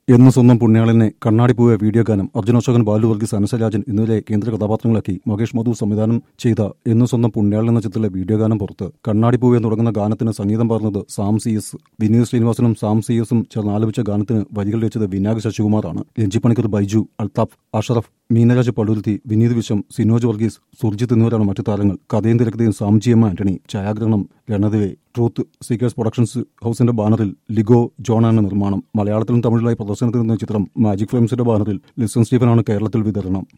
എന്ന് സ്വന്തം പുണ്യാളനെ കണ്ണാടിപ്പൂവെ വീഡിയോ ഗാനം അർജുനോഷകൻ ബാലു വർഗീസ് അനസരാജൻ എന്നിവരെ കേന്ദ്ര കഥാപാത്രങ്ങളാക്കി മകേഷ് മധു സംവിധാനം ചെയ്ത എന്ന് സ്വന്തം പുണ്യാളൻ എന്ന ചിത്രത്തിലെ വീഡിയോ ഗാനം പുറത്ത് കണ്ണാടിപ്പൂവെ എന്ന് തുടങ്ങുന്ന ഗാനത്തിന് സംഗീതം പറഞ്ഞത് സാം സി എസ് വിനീത് ശ്രീനിവാസനും സാം സി എസും ചേർന്ന് ആലപിച്ച ഗാനത്തിന് വരികൾ രചിച്ചത് വിനായക ശശികുമാറാണ് രഞ്ജി പണിക്കർ ബൈജു അൽതാഫ് അഷറഫ് മീനരാജ് പടുരുത്തി വിനീത് വിശ്വം സിനോജ് വർഗീസ് സുർജിത്ത് എന്നിവരാണ് മറ്റു താരങ്ങൾ കഥയും തിരക്കഥയും സാംജിയമ്മ ആന്റണി ഛായാഗ്രഹണം രണദിവെ ട്രൂത്ത് സീക്കേഴ്സ് പ്രൊഡക്ഷൻസ് ഹൗസിന്റെ ബാനറിൽ ലിഗോ ജോണാണ് നിർമ്മാണം മലയാളത്തിലും തമിഴിലായി പ്രദർശനത്തിൽ നിന്ന ചിത്രം മാജിക് ഫിലിംസിന്റെ ബാനറിൽ ലിസൺ സ്റ്റീഫനാണ് കേരളത്തിൽ വിതരണം